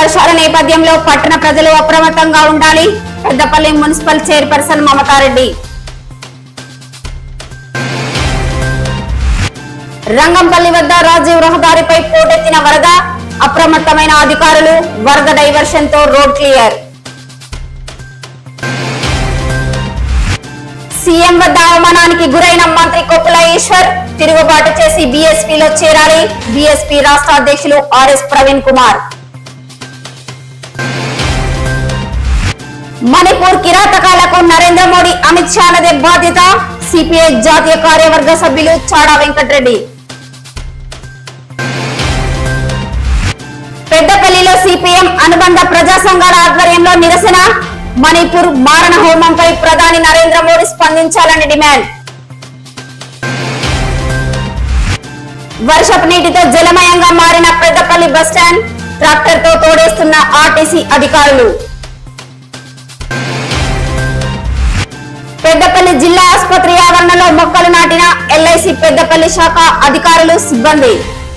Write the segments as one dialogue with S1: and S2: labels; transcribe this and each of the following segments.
S1: వర్షాల నేపథ్యంలో పట్టణ ప్రజలు అప్రమత్తంగా ఉండాలి పెద్దపల్లి మున్సిపల్ చైర్పర్సన్ మమతారెడ్డి రంగంపల్లి వద్ద రాజీవ్ రహదారిపై పోటెత్తిన వరద అప్రమత్తమైన అధికారులు వరద డైవర్షన్ తో రోడ్ క్లియర్ సీఎం వద్ద అవమానానికి గురైన మంత్రి కొప్పుల ఈశ్వర్ తిరుగుబాటు చేసి బీఎస్పీలో చేరాలి బీఎస్పీ రాష్ట్ర అధ్యక్షులు ఆర్ఎస్ ప్రవీణ్ కుమార్ మణిపూర్ కిరాతకాలకు నరేంద్ర మోడీ అమిత్ షాలదే బాధ్యత సిపిఐ జాతీయ కార్యవర్గ సభ్యులు చాడా వెంకటరెడ్డి పెద్దపల్లిలో సిపిఎం అనుబంధ ప్రజా సంఘాల ఆధ్వర్యంలో నిరసన మణిపూర్ మారణ హోమంపై ప్రధాని నరేంద్ర మోడీ స్పందించాలని డిమాండ్ వర్షపు నీటితో జలమయంగా మారిన పెద్దపల్లి బస్టాండ్ ట్రాక్టర్ తో తోడేస్తున్న ఆర్టీసీ అధికారులు పెద్దపల్లి జిల్లా ఆసుపత్రి ఆవరణలో మొక్కలు నాటిన ఎల్ఐసి పెద్దపల్లి శాఖ అధికారులు సిబ్బంది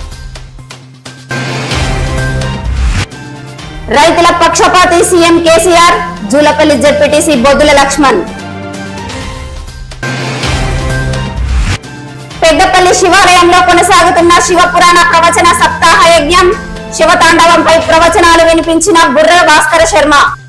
S1: రైతుల పక్షపాతి CM KCR Julapalli ZPTC Boddula Laxman Peddapalli శివాలయంలో కొనసాగుతున్న శివపురాణ ప్రవచన సప్తాహ యజ్ఞం శివతాండవంపై ప్రవచనాలు వినిపించిన బుర్ర భాస్కర శర్మ